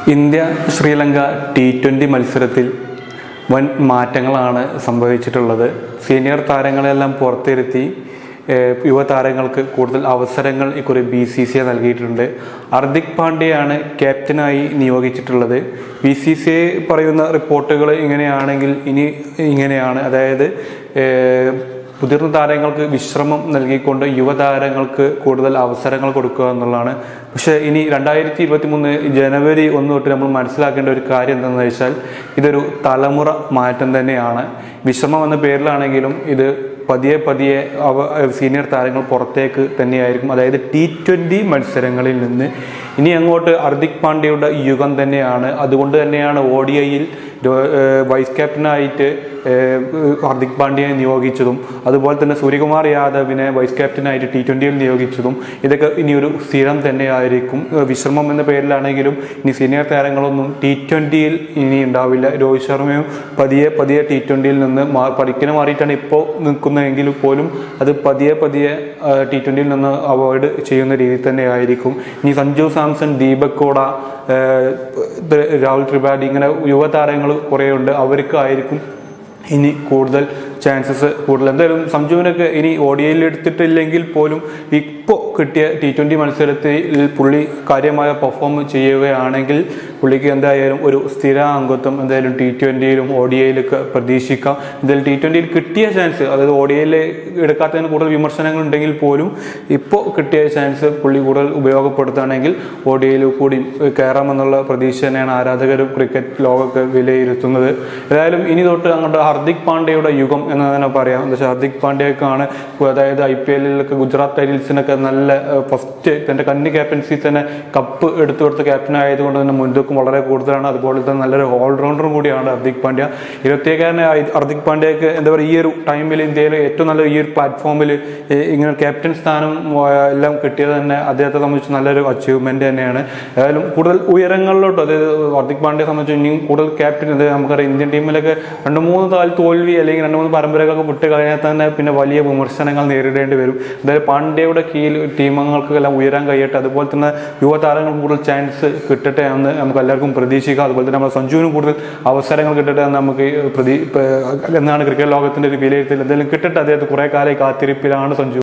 India Sri Lanka T twenty മത്സരത്തിൽ വൻ മാറ്റങ്ങളാണ് സംഭവിച്ചിട്ടുള്ളത് സീനിയർ താരങ്ങളെല്ലാം പുറത്തിരുത്തി ഏഹ്, യുവതാരങ്ങൾക്ക് കൂടുതൽ അവസരങ്ങൾ ഇക്കുറി ബി സി സി ഐ നൽകിയിട്ടുണ്ട് ഹർദിക് പാണ്ഡ്യയാണ് ക്യാപ്റ്റനായി നിയോഗിച്ചിട്ടുള്ളത് ബി സി സി ഐ പറയുന്ന റിപ്പോർട്ടുകൾ ഇങ്ങനെയാണെങ്കിൽ ഇനി ഇങ്ങനെയാണ് അതായത് ഏഹ്, മുതിർന്ന താരങ്ങൾക്ക് വിശ്രമം നൽകിക്കൊണ്ട് യുവതാരങ്ങൾക്ക് കൂടുതൽ അവസരങ്ങൾ കൊടുക്കുക എന്നുള്ളതാണ് പക്ഷേ ഇനി രണ്ടായിരത്തി ഇരുപത്തി മൂന്ന് ജനുവരി ഒന്ന് തൊട്ട് നമ്മൾ മനസ്സിലാക്കേണ്ട ഒരു കാര്യം എന്താണെന്ന് വെച്ചാൽ ഇതൊരു തലമുറ മാറ്റം തന്നെയാണ് വിശ്രമം എന്ന പേരിലാണെങ്കിലും ഇത് പതിയെ പതിയെ അവ സീനിയർ താരങ്ങൾ പുറത്തേക്ക് തന്നെയായിരിക്കും അതായത് ടി ട്വൻ്റി മത്സരങ്ങളിൽ നിന്ന് ഇനി അങ്ങോട്ട് ഹർദിക് പാണ്ഡ്യയുടെ യുഗം തന്നെയാണ് അതുകൊണ്ട് തന്നെയാണ് ഒ ഡി ഐയിൽ വൈസ് ക്യാപ്റ്റനായിട്ട് ഏഹ്, ഹർദിക് പാണ്ഡ്യയെ നിയോഗിച്ചതും അതുപോലെ തന്നെ സൂര്യകുമാർ യാദവിനെ വൈസ് ക്യാപ്റ്റനായിട്ട് ടി ട്വൻ്റിയിൽ നിയോഗിച്ചതും ഇതൊക്കെ ഇനി ഒരു സ്ഥിരം തന്നെയായിരിക്കും ഏഹ്, വിശ്രമം എന്ന പേരിലാണെങ്കിലും ഇനി സീനിയർ താരങ്ങളൊന്നും ടി ട്വൻ്റിയിൽ ഇനി ഉണ്ടാവില്ല രോഹിത് ശർമ്മയും പതിയെ പതിയെ ടി ട്വൻ്റിയിൽ നിന്ന് മാ പഠിക്കനെ മാറിയിട്ടാണ് ഇപ്പോൾ നിൽക്കുന്നതെങ്കിൽ പോലും അത് പതിയെ പതിയെ ടി ട്വൻ്റിയിൽ നിന്ന് അവോയ്ഡ് ചെയ്യുന്ന രീതിയിൽ തന്നെ ആയിരിക്കും ഇനി സഞ്ജു സാംസൺ ദീപക് കോട ഏഹ്, ഇത് രാഹുൽ ത്രിപാഠി ഇങ്ങനെ യുവതാരങ്ങൾ കുറേ ഉണ്ട് അവർക്കായിരിക്കും ഇനി കൂടുതൽ ചാൻസസ് കൂടുതൽ എന്തായാലും സഞ്ജുവിനൊക്കെ ഇനി ഒ ഡി ഐയിൽ എടുത്തിട്ടില്ലെങ്കിൽ പോലും ഇപ്പോൾ കിട്ടിയ ടി ട്വൻ്റി മത്സരത്തിൽ പുള്ളി കാര്യമായ പെർഫോം ചെയ്യുകയാണെങ്കിൽ പുള്ളിക്ക് എന്തായാലും ഒരു സ്ഥിര അംഗത്വം എന്തായാലും ടി ട്വൻ്റിയിലും ഒ ഡി ഐയിലൊക്കെ പ്രതീക്ഷിക്കാം എന്തായാലും ടി ട്വൻ്റിയിൽ കിട്ടിയ ചാൻസ് അതായത് ഒ ഡി ഐയിൽ എടുക്കാത്തതിന് കൂടുതൽ വിമർശനങ്ങൾ ഉണ്ടെങ്കിൽ പോലും ഇപ്പോൾ കിട്ടിയ ചാൻസ് പുള്ളി കൂടുതൽ ഉപയോഗപ്പെടുത്തുകയാണെങ്കിൽ ഒ ഡി ഐയിൽ കൂടി കയറാമെന്നുള്ള പ്രതീക്ഷ തന്നെയാണ് ആരാധകരും ക്രിക്കറ്റ് ലോകമൊക്കെ വിലയിരുത്തുന്നത് ഏതായാലും ഇനി തൊട്ട് അങ്ങോട്ട് ഹർദിക് പാണ്ഡ്യയുടെ യുഗം എന്ന് തന്നെ പറയാം എന്താ വെച്ചാൽ ഹർദിക് പാണ്ഡ്യക്കാണ് അതായത് ഐ പി എല്ലിലൊക്കെ ഗുജറാത്ത് ടൈറ്റൽസിനൊക്കെ നല്ല ഫസ്റ്റ് തൻ്റെ കന്നി ക്യാപ്റ്റൻസി തന്നെ കപ്പ് എടുത്തു കൊടുത്ത ക്യാപ്റ്റൻ ആയതുകൊണ്ട് തന്നെ മുൻതൂക്കം വളരെ കൂടുതലാണ് അതുപോലെ തന്നെ നല്ലൊരു ഓൾറൗണ്ടറും കൂടിയാണ് ഹർദിക് പാണ്ഡ്യ ഇരുപത്തിയേക്കാരനെ ഹർദിക് പാണ്ഡ്യക്ക് എന്താ പറയുക ഈ ഒരു ടൈമിൽ ഇന്ത്യയിൽ ഏറ്റവും നല്ല ഈ ഒരു പ്ലാറ്റ്ഫോമിൽ ഇങ്ങനെ ക്യാപ്റ്റൻ സ്ഥാനം ആ, എല്ലാം കിട്ടിയത് തന്നെ അദ്ദേഹത്തെ സംബന്ധിച്ച് നല്ലൊരു അച്ചീവ്മെന്റ് തന്നെയാണ് ഏതായാലും കൂടുതൽ ഉയരങ്ങളിലോട്ട് അതായത് ഹർദിക് പാണ്ഡ്യയെ സംബന്ധിച്ച് ഇനിയും കൂടുതൽ ക്യാപ്റ്റൻ അതായത് നമുക്കറിയാം ഇന്ത്യൻ ടീമിലൊക്കെ രണ്ട് മൂന്ന് താൽ തോൽവി അല്ലെങ്കിൽ രണ്ട് മൂന്ന് പരമ്പരകളൊക്കെ വിട്ട് കഴിഞ്ഞാൽ തന്നെ പിന്നെ വലിയ വിമർശനങ്ങൾ നേരിടേണ്ടി വരും അതായത് പാണ്ഡ്യയുടെ കീഴിൽ ടീമങ്ങൾക്കെല്ലാം ഉയരാൻ കഴിയട്ടെ അതുപോലെ തന്നെ യുവതാരങ്ങൾക്ക് കൂടുതൽ ചാൻസ് കിട്ടട്ടെ എന്ന് നമുക്ക് എല്ലാവർക്കും പ്രതീക്ഷിക്കാം അതുപോലെ തന്നെ നമ്മുടെ സഞ്ജുവിനും കൂടുതൽ അവസരങ്ങൾ കിട്ടട്ടെ എന്ന് നമുക്ക് പ്രതി എന്നാണ് ക്രിക്കറ്റ് ലോകത്തിന്റെ ഒരു വിലയിരുത്തൽ എന്തായാലും കിട്ടട്ടെ അദ്ദേഹത്തെ കുറെ കാലമായി കാത്തിരിപ്പിലാണ് സഞ്ജു